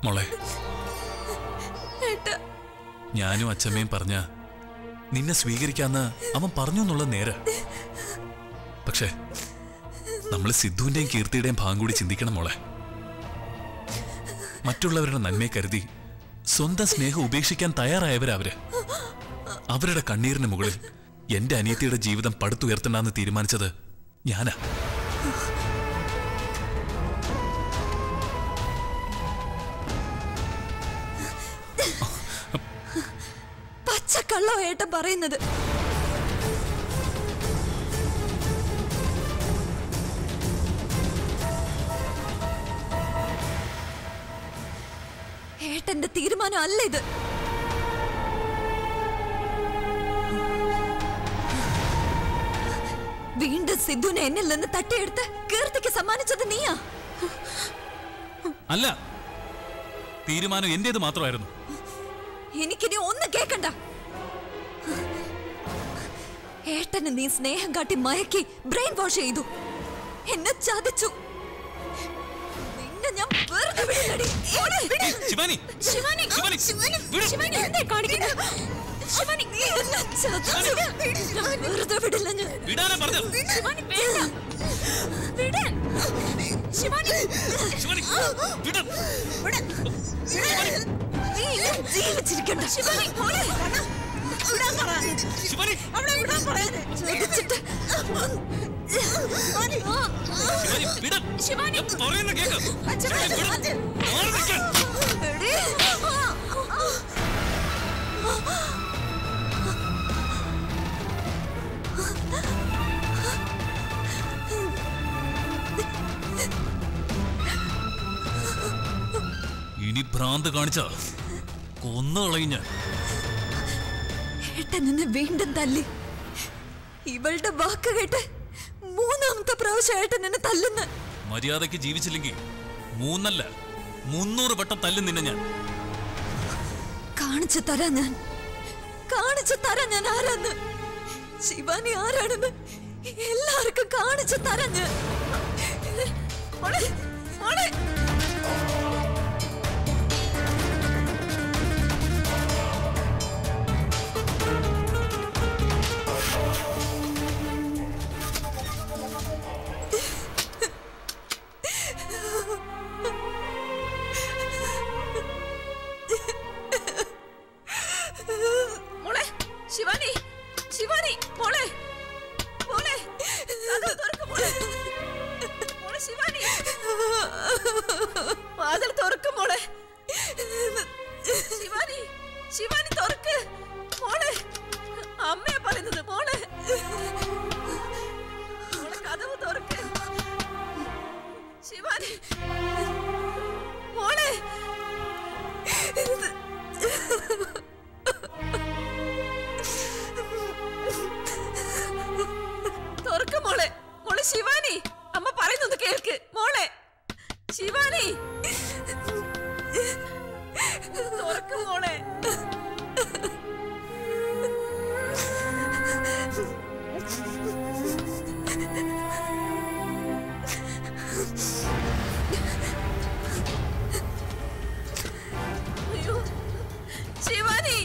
മോളെ ഏട്ടാ ഞാനും അച്ഛമ്മയും പറഞ്ഞ നിന്നെ സ്വീകരിക്കാന്ന് അവൻ പറഞ്ഞു എന്നുള്ള നേരെ പക്ഷേ നമ്മൾ സിദ്ധുവിന്റെയും കീർത്തിയുടെയും ഭാഗം കൂടി ചിന്തിക്കണം മോളെ മറ്റുള്ളവരുടെ നന്മയെ കരുതി സ്വന്തം സ്നേഹം ഉപേക്ഷിക്കാൻ തയ്യാറായവരവര് അവരുടെ കണ്ണീരിന് മുകളിൽ എന്റെ അനിയത്തിയുടെ ജീവിതം പടുത്തുയർത്തണ്ടെന്ന് തീരുമാനിച്ചത് ഞാനാ പച്ചക്കള്ളോ ഏട്ടൻ പറയുന്നത് ഏട്ടന്റെ തീരുമാനം അല്ല ഇത് വീണ്ടും സിദ്ധുവിനെ എന്നിൽ നിന്ന് തട്ടിയെടുത്ത് കീർത്തിക്ക് സമ്മാനിച്ചത് നീയാ അല്ല തീരുമാനം എന്റേത് മാത്രമായിരുന്നു എനിക്കിനി ഒന്നും കേക്കണ്ട ഏട്ടന് നീ സ്നേഹം കാട്ടി മയക്കി ബ്രെയിൻ വാഷ് ചെയ്തു എന്നെ ചതിച്ചു നിന്നെ ഞാൻ വെറുതെ വിടില്ലടി. ഓടെ, വിട്. ശിവാനി ശിവാനി, ശിവാനി, ശിവാനി, വിട്. ശിവാനി, എന്തേ കാണിക്കുന്നെ? ശിവാനി, നീ എന്നെ ചതിച്ചു. ഞാൻ വെറുതെ വിടില്ല ഞാൻ. വിടാനാ പറഞ്ഞത് ശിവാനി, വേണ്ട. വിടാൻ. ശിവാനി, ശിവാനി വിട് നീ ഇനി ജീവിച്ചിരിക്കണ്ട. ശിവാനി, മോളെ. വിടാൻ പറ. ശിവാനി അവിടെ വിടാൻ പറയാതെ ചോദിച്ചിട്ട് ശിവാനി വിട് ശിവാനി. ഞാൻ പറയുന്ന കേക്ക് ശിവാനി, വിട്. മാറി നിൽക്കാൻ. എടീ. ഇനി ഭ്രാന്ത് കാണിച്ച കൊന്നുകളയും ഞാൻ ഏട്ടൻ നിന്നെ വീണ്ടും തല്ലി ഇവളുടെ വാക്ക് കേട്ട് മൂന്നാമത്തെ പ്രാവശ്യം ഏട്ടൻ എന്നെ തല്ലുന്ന മര്യാദയ്ക്ക് ജീവിച്ചില്ലെങ്കിൽ മൂന്നല്ല മുന്നൂറ് വട്ടം തല്ലും നിന്നെ ഞാൻ കാണിച്ചു തരാം ഞാൻ കാണിച്ചു തരാം ഞാൻ ആരാന്ന് ശിവാനി ആരാണെന്ന് എല്ലാവർക്കും കാണിച്ചു തരാം ഞാൻ മോളെ, മോളെ. മോളെ ശിവാനി ശിവാനി മോളെ മോളെ കതക് തുറക്ക് മോളെ മോളെ ശിവാനി വാതിൽ തുറക്ക് മോളെ ശിവാനി ശിവാനി തുറക്ക് മോളെ അമ്മയാ പറയുന്നത് മോളെ മോളെ കഥവ് തുറക്ക് ശിവാനി മോളെ തുറക്ക് മോളെ മോളെ ശിവാനി അമ്മ പറയുന്നത് കേൾക്ക് മോളെ ശിവാനി തുറക്ക് മോളെ അയ്യോ ശിവാനി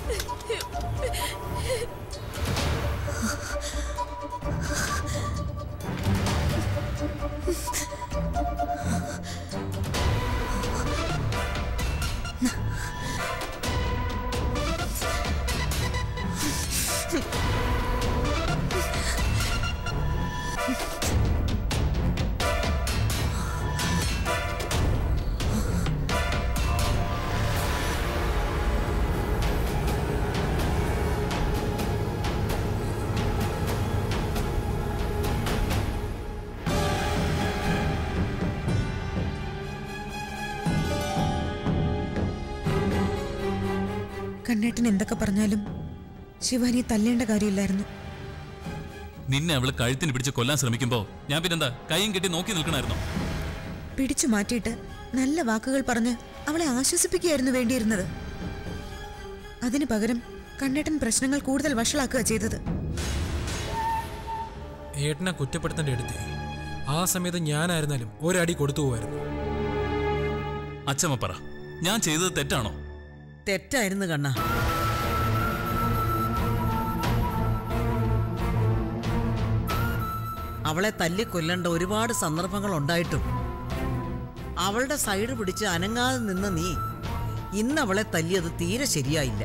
കണ്ണേട്ടൻ എന്തൊക്കെ പറഞ്ഞാലും ശിവാനിയെ തല്ലേണ്ട കാര്യമില്ലായിരുന്നു നിന്നെ അവള് കഴുത്തിന് പിടിച്ച് കൊല്ലാൻ ശ്രമിക്കുമ്പോ ഞാൻ പിന്നെന്താ കൈയും കെട്ടി നോക്കി നിൽക്കണായിരുന്നോ പിടിച്ചു മാറ്റിയിട്ട് നല്ല വാക്കുകൾ പറഞ്ഞ് അവളെ ആശ്വസിപ്പിക്കുകയായിരുന്നു വേണ്ടിയിരുന്നത് അതിനു പകരം കണ്ണേട്ടൻ പ്രശ്നങ്ങൾ കൂടുതൽ വഷളാക്കുക ചെയ്തത് ഏട്ടനെ കുറ്റപ്പെടുത്തേണ്ട എടുത്തേ ആ സമയത്ത് ഞാനായിരുന്നാലും ഒരടി കൊടുത്തു പോവായിരുന്നു അച്ഛമ്മ പറ ഞാൻ ചെയ്തത് തെറ്റാണോ തെറ്റായിരുന്നു കണ്ണ അവളെ തല്ലിക്കൊല്ലേണ്ട ഒരുപാട് സന്ദർഭങ്ങൾ ഉണ്ടായിട്ടും അവളുടെ സൈഡ് പിടിച്ച് അനങ്ങാതെ നിന്ന നീ ഇന്ന് അവളെ തല്ലിയത് തീരെ ശരിയായില്ല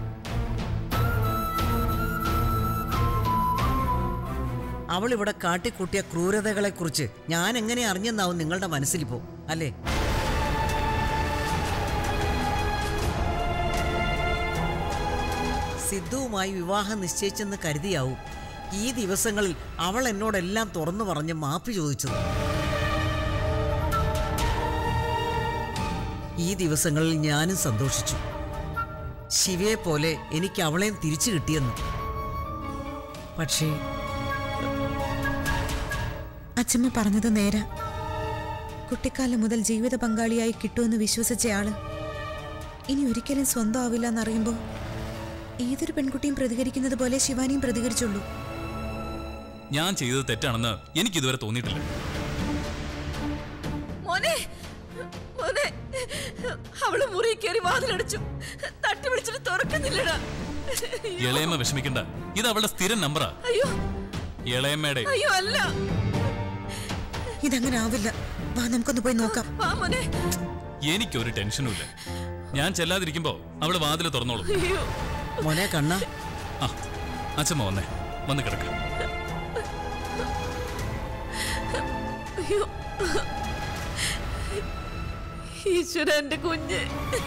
അവൾ ഇവിടെ കാട്ടിക്കൂട്ടിയ ക്രൂരതകളെക്കുറിച്ച് ഞാൻ എങ്ങനെ അറിഞ്ഞെന്നാവും നിങ്ങളുടെ മനസ്സിലിപ്പോ അല്ലേ സിദ്ധുവുമായി വിവാഹം നിശ്ചയിച്ചെന്ന് കരുതിയാവും ഈ ദിവസങ്ങളിൽ അവൾ എന്നോടെല്ലാം തുറന്നു പറഞ്ഞ് മാപ്പ് ചോദിച്ചത് ഈ ദിവസങ്ങളിൽ ഞാനും സന്തോഷിച്ചു ശിവയെ പോലെ എനിക്ക് അവളെയും തിരിച്ചു കിട്ടിയെന്ന് പക്ഷേ അച്ഛമ്മ പറഞ്ഞത് നേരാ കുട്ടിക്കാലം മുതൽ ജീവിത പങ്കാളിയായി കിട്ടുമെന്ന് വിശ്വസിച്ചയാള് ഇനി ഒരിക്കലും സ്വന്തം ആവില്ല എന്നറിയുമ്പോൾ ഏതൊരു പെൺകുട്ടിയും പ്രതികരിക്കുന്നത് പോലെ ശിവാനിയും പ്രതികരിച്ചുള്ളൂ ഞാൻ ചെയ്തത് തെറ്റാണെന്ന് എനിക്ക് ഇതുവരെ തോന്നിയിട്ടില്ല മോനെ മോനെ അവള് മുറി കയറി വാതിലടച്ചു തട്ടി വിളിച്ചിട്ട് തുറക്കുന്നില്ലടാ ഇളയമ്മ വിഷമിക്കണ്ട ഇത് അവളുടെ സ്ഥിരം നമ്പറാ അയ്യോ ഇളയമ്മയുടെ അയ്യോ അല്ല ഇതങ്ങനെ ആവില്ല വാ നമുക്കൊന്ന് പോയി നോക്കാം വാ മോനെ എനിക്കൊരു ടെൻഷനും ഇല്ല ഞാൻ ചെല്ലാതിരിക്കുമ്പോ അവള് വാതില് തുറന്നോളും അയ്യോ മോനെ കണ്ണ ആ അച്ഛമ്മ വന്നേ വന്ന് കിടക്ക അയ്യോ ഈശ്വര എന്റെ കുഞ്ഞ്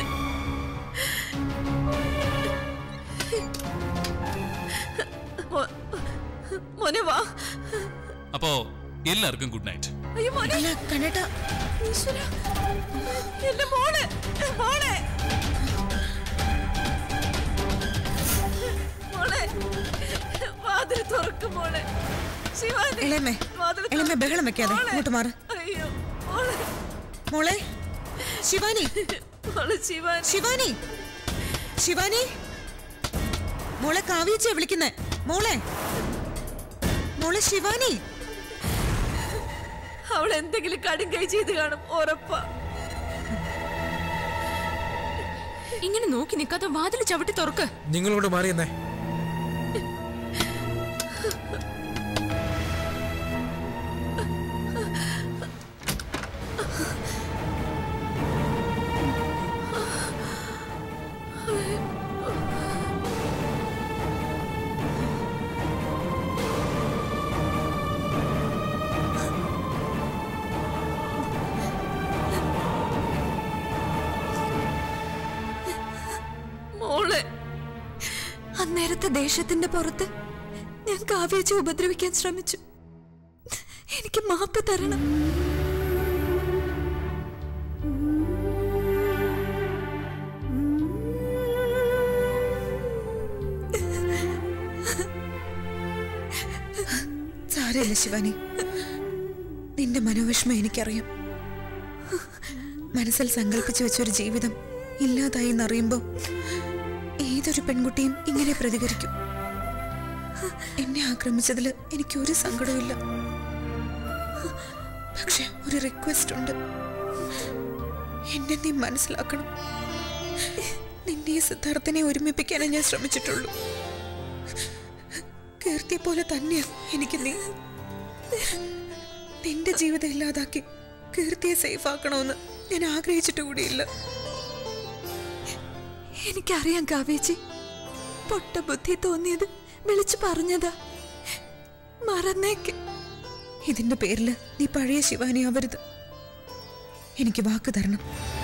മോ- മോനെ വാ അപ്പോ എല്ലാവർക്കും ഗുഡ് നൈറ്റ് അയ്യോ മോനെ അല്ല കണ്ണേട്ടാ ഈശ്വര എന്റെ മോളെ മോളെ മോളെ വാതിൽ തുറക്കും മോളെ ശിവാനി ഇളയമ്മേ വാതിൽ ഇളയമ്മേ തുറക്ക്. ബഹളം വെക്കാതെ മോളെ. ഇങ്ങോട്ട് മാറ് അയ്യോ മോളെ മോളെ ശിവാനി മോളെ ശിവാനി ശിവാനി ശിവാനി മോളെ കാവ്യച്ചേ വിളിക്കുന്നേ മോളെ മോളെ ശിവാനി അവൾ എന്തെങ്കിലും കടും കൈ ചെയ്ത് കാണും ഉറപ്പാ ഇങ്ങനെ നോക്കി നിൽക്കാതെ വാതിൽ ചവിട്ടി തുറക്ക് നിങ്ങളോട് മാറിയെന്നേ മോളെ അന്നേരത്തെ ദേഷ്യത്തിന്റെ പുറത്ത് ഞാൻ കാവ്യച്ച് ഉപദ്രവിക്കാൻ ശ്രമിച്ചു എനിക്ക് മാപ്പ് തരണം സാരമില്ല ശിവാനി നിന്റെ മനോവിഷമം എനിക്കറിയാം മനസ്സിൽ സങ്കല്പിച്ചു വെച്ചൊരു ജീവിതം ഇല്ലാതായി എന്നറിയുമ്പോൾ ഏതൊരു പെൺകുട്ടിയും ഇങ്ങനെ പ്രതികരിക്കും എന്നെ ആക്രമിച്ചതിൽ എനിക്കൊരു സങ്കടവുമില്ല പക്ഷെ ഒരു റിക്വസ്റ്റ് ഉണ്ട് എന്നെ നീ മനസ്സിലാക്കണം നിന്നെ ഈ സിദ്ധാർത്ഥനെ ഒരുമിപ്പിക്കാനേ ഞാൻ ശ്രമിച്ചിട്ടുള്ളൂ കീർത്തിയെ പോലെ തന്നെയാ എനിക്ക് നീ നിന്റെ ജീവിതം ഇല്ലാതാക്കി കീർത്തിയെ സേഫ് ആക്കണമെന്ന് ഞാൻ ആഗ്രഹിച്ചിട്ട് കൂടിയില്ല എനിക്കറിയാം കാവേച്ചി പൊട്ട ബുദ്ധി തോന്നിയത് വിളിച്ചു പറഞ്ഞതാ മറന്നേക്ക് ഇതിന്റെ പേരിൽ നീ പഴയ ശിവാനി ആവരുത് എനിക്ക് വാക്ക് തരണം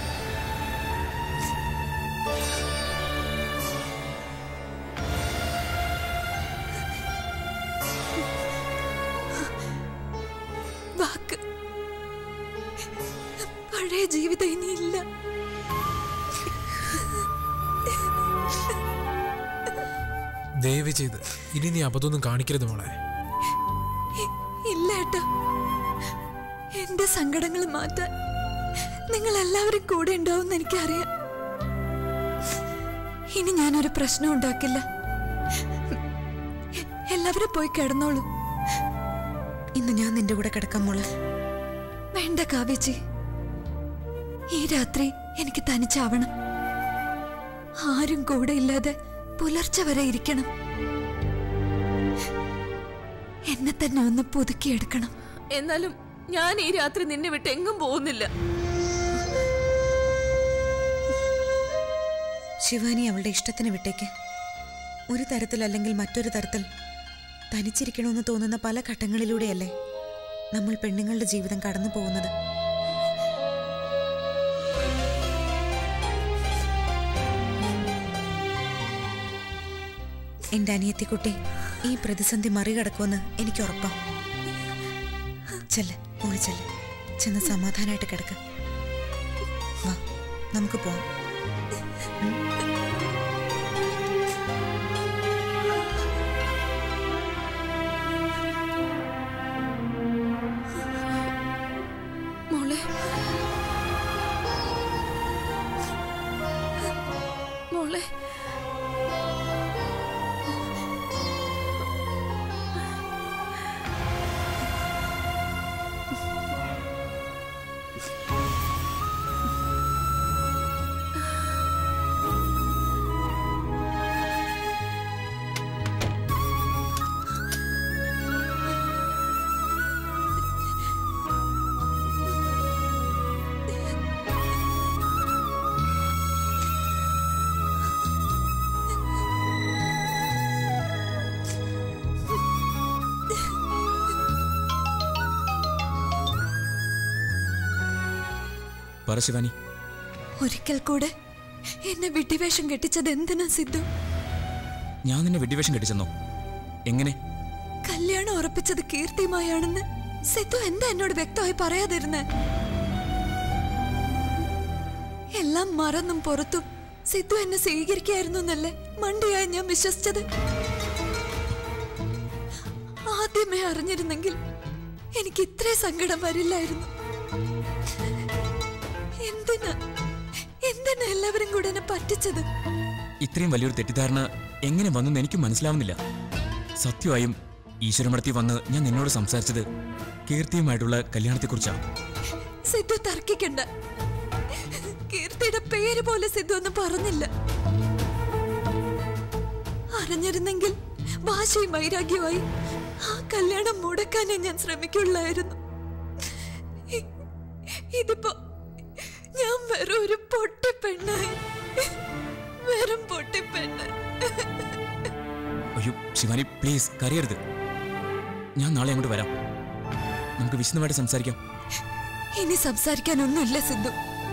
വാക്ക് പഴയ ജീവിതം ഇനിയില്ല ദയവ് ചെയ്ത് ഇനി നീ അബദ്ധമൊന്നും കാണിക്കരുത് മോളെ ഇ- ഇല്ല ഏട്ടാ എന്റെ സങ്കടങ്ങൾ മാറ്റാൻ നിങ്ങൾ എല്ലാവരും കൂടെ ഉണ്ടാവും എനിക്കറിയാം ഇനി ഞാനൊരു പ്രശ്നം ഉണ്ടാക്കില്ല എല്ലാവരും പോയി കിടന്നോളൂ ഇന്ന് ഞാൻ നിന്റെ കൂടെ കിടക്കാൻ മോളെ വേണ്ട കാവ്യച്ചി ഈ രാത്രി എനിക്ക് തനിച്ചാവണം ആരും കൂടെ ഇല്ലാതെ പുലർച്ചെ വരെ ഇരിക്കണം എന്നെ തന്നെ ഒന്ന് പുതുക്കിയെടുക്കണം എന്നാലും ഞാൻ ഈ രാത്രി നിന്നെ വിട്ട് എങ്ങും പോകുന്നില്ല ശിവാനി അവളുടെ ഇഷ്ടത്തിന് വിട്ടേക്ക് ഒരു തരത്തിൽ അല്ലെങ്കിൽ മറ്റൊരു തരത്തിൽ തനിച്ചിരിക്കണമെന്ന് തോന്നുന്ന പല ഘട്ടങ്ങളിലൂടെയല്ലേ നമ്മൾ പെണ്ണുങ്ങളുടെ ജീവിതം കടന്നു പോകുന്നത് എന്റെ അനിയത്തിക്കുട്ടി ഈ പ്രതിസന്ധി മറികടക്കുമെന്ന് എനിക്ക് ഉറപ്പാ ചെല്ല് മോള് ചെല്ല് ചെന്ന് സമാധാനമായിട്ട് കിടക്ക വാ നമുക്ക് പോവാം മോളെ മോളെ പറ ശിവാനി ഒരിക്കൽ കൂടെ എന്നെ വിട്ടിവേഷം കെട്ടിച്ചത് എന്തിനാ സിദ്ധു ഞാൻ നിന്നെ വെടിവേഷം കെട്ടിച്ചെന്നോ എങ്ങനെ കല്യാണം ഉറപ്പിച്ചത് കീർത്തിയുമായാണെന്ന് സിദ്ധു എന്താ എന്നോട് വ്യക്തമായി പറയാതിരുന്നേ എല്ലാം മറന്നും പുറത്തും സിദ്ധു എന്നെ സ്വീകരിക്കായിരുന്നു എന്നല്ലേ മണ്ടിയായി ഞാൻ വിശ്വസിച്ചത് ആദ്യമേ അറിഞ്ഞിരുന്നെങ്കിൽ എനിക്ക് ഇത്രേ സങ്കടം വരില്ലായിരുന്നു എന്തിനാ എന്തിനാ എല്ലാവരും കൂടെ എന്നെ പറ്റിച്ചത് ഇത്രയും വലിയൊരു തെറ്റിദ്ധാരണ എങ്ങനെ വന്നെന്ന് എനിക്ക് മനസ്സിലാവുന്നില്ല സത്യമായും ഈശ്വരമടത്തി വന്ന് ഞാൻ നിന്നോട് സംസാരിച്ചത് കീർത്തിയുമായിട്ടുള്ള കല്യാണത്തെക്കുറിച്ചാണ് സിദ്ധു തർക്കിക്കണ്ട കീർത്തിയുടെ പേര് പോലെ സിദ്ധു ഒന്നും പറഞ്ഞില്ല അറിഞ്ഞിരുന്നെങ്കിൽ വാശയും വൈരാഗ്യമായി ആ കല്യാണം മുടക്കാനേ ഞാൻ ശ്രമിക്കുള്ളായിരുന്നു ഇ- ഇതിപ്പോ ഞാൻ വെറും ഒരു പൊട്ടിപ്പെണ്ണായി വെറും പൊട്ടിപ്പെണ്ണ് അയ്യോ ശിവാനി പ്ലീസ് കരയരുത് ഞാൻ നാളെ അങ്ങോട്ട് വരാം നമുക്ക് വിശദമായിട്ട് സംസാരിക്കാം ഇനി സംസാരിക്കാനൊന്നുമില്ല സിദ്ധു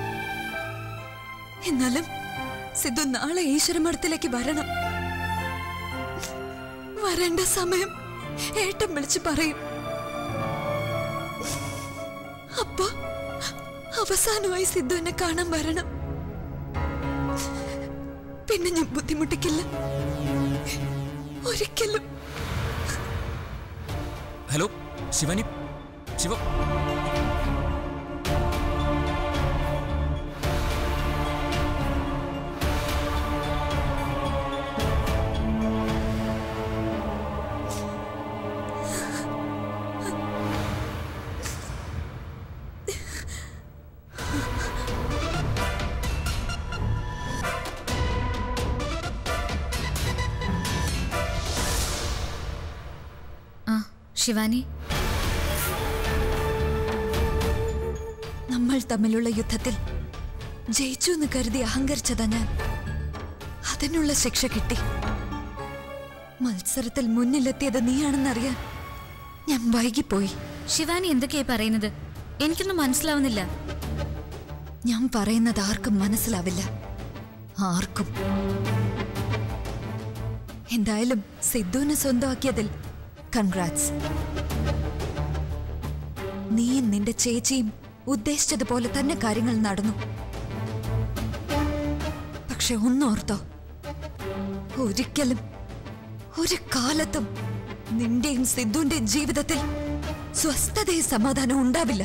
എന്നാലും സിദ്ധു നാളെ ഈശ്വരമഠത്തിലേക്ക് വരണം വരേണ്ട സമയം ഏട്ടൻ വിളിച്ച് പറയും അപ്പൊ അവസാനമായി സിദ്ധു എന്നെ കാണാൻ വരണം പിന്നെ ഞാൻ ബുദ്ധിമുട്ടിക്കില്ല ഒരിക്കലും ഹലോ ശിവാനി ശിവ ആ ശിവാനി നമ്മൾ തമ്മിലുള്ള യുദ്ധത്തിൽ ജയിച്ചു എന്ന് കരുതി അഹങ്കരിച്ചതാ ഞാൻ അതിനുള്ള ശിക്ഷ കിട്ടി മത്സരത്തിൽ മുന്നിലെത്തിയത് നീയാണെന്നറിയാൻ ഞാൻ വൈകിപ്പോയി ശിവാനി എന്തൊക്കെയാ പറയുന്നത് എനിക്കൊന്നും മനസ്സിലാവുന്നില്ല ഞാൻ പറയുന്നത് ആർക്കും മനസ്സിലാവില്ല ആർക്കും എന്തായാലും സിദ്ധുവിനെ സ്വന്തമാക്കിയതിൽ കൺഗ്രാറ്റ്സ് നീയും നിന്റെ ചേച്ചിയും ഉദ്ദേശിച്ചതുപോലെ തന്നെ കാര്യങ്ങൾ നടന്നു പക്ഷെ ഒന്നോർത്തോ ഒരിക്കലും ഒരു കാലത്തും നിന്റെയും സിദ്ധുവിന്റെയും ജീവിതത്തിൽ സ്വസ്ഥതയും സമാധാനവും ഉണ്ടാവില്ല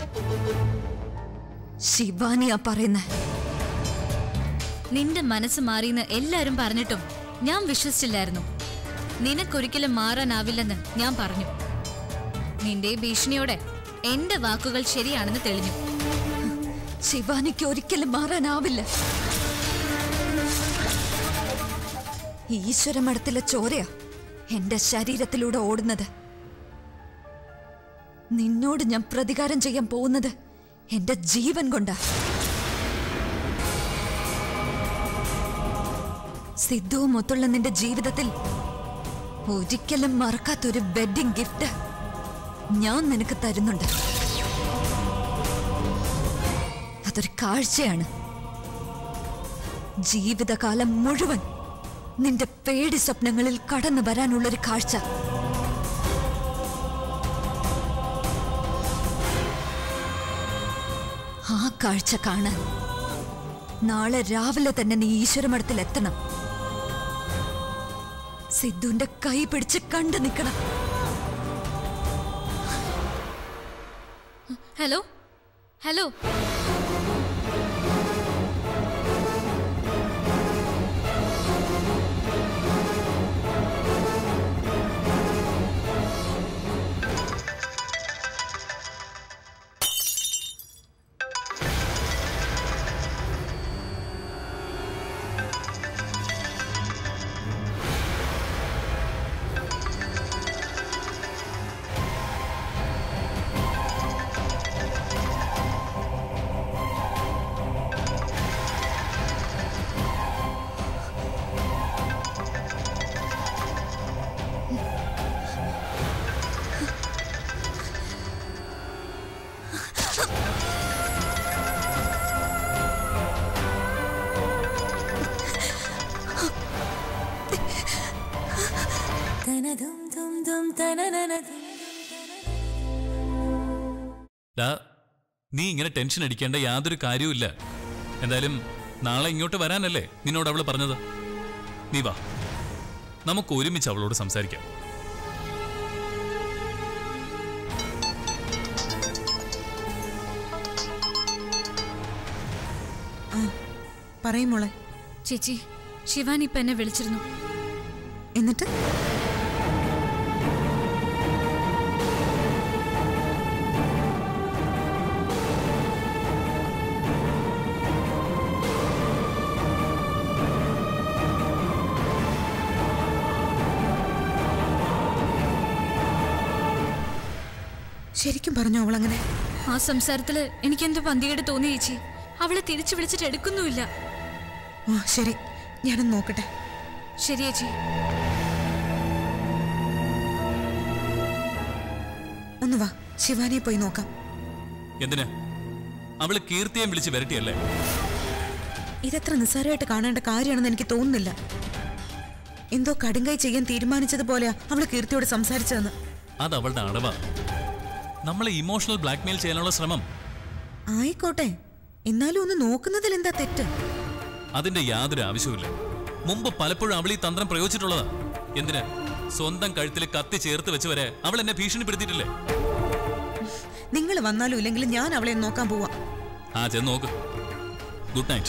ശിവാനിയാ പറയുന്നേ നിന്റെ മനസ്സ് മാറിയെന്ന് എല്ലാരും പറഞ്ഞിട്ടും ഞാൻ വിശ്വസിച്ചില്ലായിരുന്നു നിനക്കൊരിക്കലും മാറാനാവില്ലെന്ന് ഞാൻ പറഞ്ഞു നിന്റെ ഈ ഭീഷണിയോടെ എന്റെ വാക്കുകൾ ശരിയാണെന്ന് തെളിഞ്ഞു ശിവാനിക്ക് ഒരിക്കലും മാറാനാവില്ല ഈശ്വരമഠത്തിലെ ചോരയാ എന്റെ ശരീരത്തിലൂടെ ഓടുന്നത് നിന്നോട് ഞാൻ പ്രതികാരം ചെയ്യാൻ പോകുന്നത് എന്റെ ജീവൻ കൊണ്ടാ സിദ്ധുവും മൊത്തുള്ള നിന്റെ ജീവിതത്തിൽ ഒരിക്കലും മറക്കാത്തൊരു വെഡിങ് ഗിഫ്റ്റ് ഞാൻ നിനക്ക് തരുന്നുണ്ട് അതൊരു കാഴ്ചയാണ് ജീവിതകാലം മുഴുവൻ നിന്റെ പേടി സ്വപ്നങ്ങളിൽ കടന്നു വരാനുള്ളൊരു കാഴ്ച ആ കാഴ്ച കാണാൻ നാളെ രാവിലെ തന്നെ നീ ഈശ്വരമഠത്തിൽ എത്തണം സിദ്ധുവിന്റെ കൈ പിടിച്ച് കണ്ടു നിൽക്കണം ഹലോ ഹലോ ഡാ നീ ഇങ്ങനെ ടെൻഷൻ അടിക്കേണ്ട യാതൊരു കാര്യവുമില്ല എന്തായാലും നാളെ ഇങ്ങോട്ട് വരാനല്ലേ നിന്നോട് അവള് പറഞ്ഞത് നീ വാ നമുക്ക് ഒരുമിച്ച് അവളോട് സംസാരിക്കാം പറയും മോളെ ചേച്ചി ശിവാനി ഇപ്പൊ എന്നെ വിളിച്ചിരുന്നു എന്നിട്ട് ശരിക്കും പറഞ്ഞോ അവളങ്ങനെ ആ സംസാരത്തില് എനിക്കെന്തോ പന്തികേട് തോന്നി ചേച്ചി അവളെ തിരിച്ചു വിളിച്ചിട്ട് എടുക്കുന്നുമില്ല ആ ശരി ഞാനൊന്ന് നോക്കട്ടെ ശരി ചേച്ചി ഒന്ന് വാ ശിവാനിയെ പോയി നോക്കാം എന്തിന് അവള് കീർത്തിയെ വിളിച്ച് വരട്ടിയല്ലേ ഇതത്ര നിസ്സാരമായിട്ട് കാണേണ്ട കാര്യമാണെന്ന് എനിക്ക് തോന്നുന്നില്ല എന്തോ കടുങ്കൈ ചെയ്യാൻ തീരുമാനിച്ചതുപോലെയാ അവള് കീർത്തിയോട് സംസാരിച്ചതെന്ന് അത് അവളുടെ അടവാ നമ്മളെ ഇമോഷണൽ ബ്ലാക്ക്മെയിൽ ചെയ്യാനുള്ള ശ്രമം ആയിക്കോട്ടെ എന്നാലും ഒന്ന് നോക്കുന്നതിൽ എന്താ തെറ്റ് അതിന്റെ യാതൊരു ആവശ്യവുമില്ല മുമ്പ് പലപ്പോഴും അവൾ ഈ തന്ത്രം പ്രയോഗിച്ചിട്ടുള്ളതാ എന്തിന് സ്വന്തം കഴുത്തിൽ കത്തി ചേർത്ത് വെച്ച് വരെ അവൾ എന്നെ ഭീഷണിപ്പെടുത്തിയിട്ടില്ലേ നിങ്ങൾ വന്നാലും ഇല്ലെങ്കിലും ഞാൻ അവളെ ഒന്ന് നോക്കാൻ പോവാ ആ ചെന്ന് നോക്ക് ഗുഡ് നൈറ്റ്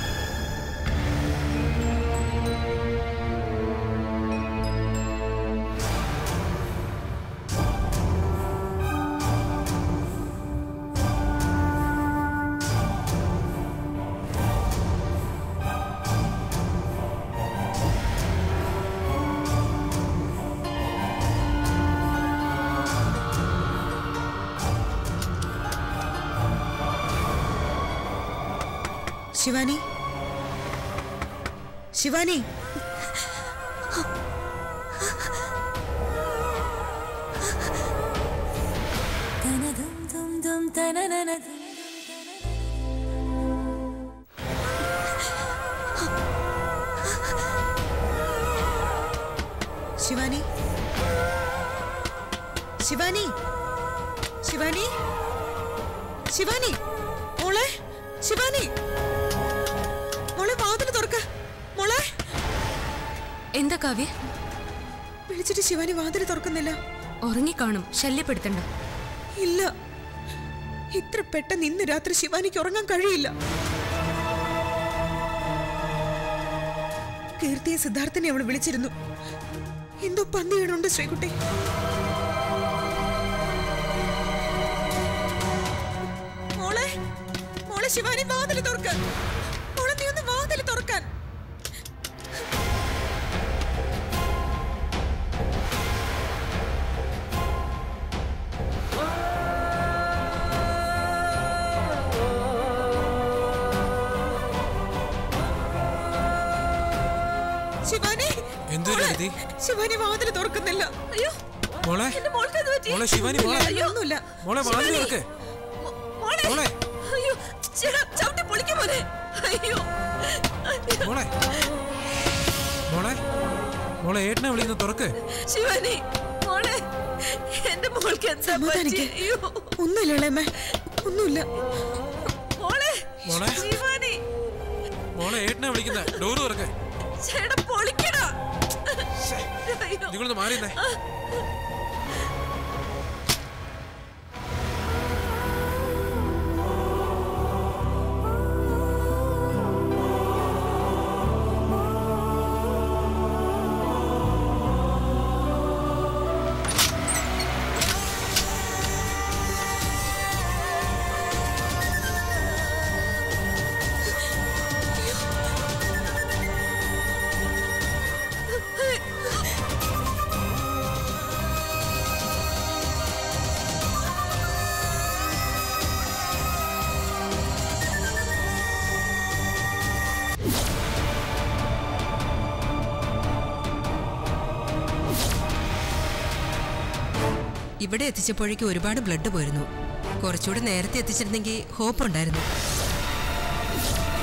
ശിവാനി ശിവാനി ശിവാനി ശിവാനി ശിവാനി ശിവാനി മോളെ ശിവാനി മോളെ വാതിൽ തുറക്ക മോളെ എന്താ കാവ്യ വിളിച്ചിട്ട് ശിവാനി വാതിൽ തുറക്കുന്നില്ല ഉറങ്ങിക്കാണും ശല്യപ്പെടുത്തണ്ട ഇല്ല ഇത്ര പെട്ടെന്ന് ഇന്ന് രാത്രി ശിവാനിക്ക് ഉറങ്ങാൻ കഴിയില്ല കീർത്തിയെ സിദ്ധാർത്ഥനെ അവൾ വിളിച്ചിരുന്നു എന്തോ പന്തി വീണുണ്ട് ശ്രീകുട്ടി മോളെ മോളെ ശിവാനി വാതിൽ തുറക്ക മോളെ നീ ഒന്ന് വാതിൽ തുറക്കാൻ എന്തു രതി ശിവാനി വാതിൽ തുറക്കുന്നില്ല അയ്യോ മോളെ എന്റെ മോൾക്ക് എന്ത് പറ്റി മോളെ ശിവാനി മോളെ ഒന്നുമില്ല മോളെ വാതിൽ തുറക്ക് മോ- മോളെ മോളെ അയ്യോ ചേട്ടാ ചവിട്ടി പൊളിക്കും മോനെ അയ്യോ മോളെ മോളെ മോളെ ഏട്ടനെ വിളിക്കുന്ന തുറക്ക് ശിവാനി മോളെ എന്റെ മോൾക്ക് എന്താ പറ്റി സമാധാനിക്ക്. അയ്യോ ഒന്നുമില്ല ഇളയമ്മേ ഒന്നുമില്ല മോളെ മോളെ. ശിവാനി മോളെ ഏട്ടനെ വിളിക്കുന്ന ഡോറ് തുറക്ക് ചേട്ടാ പൊളിക്കടാ അയ്യോ നിങ്ങളൊന്ന് മാറിയെന്നേ ഇവിടെ എത്തിച്ചപ്പോഴേക്കും ഒരുപാട് ബ്ലഡ് പോയിരുന്നു കുറച്ചുകൂടി നേരത്തെ എത്തിച്ചിരുന്നെങ്കിൽ ഹോപ്പ് ഉണ്ടായിരുന്നു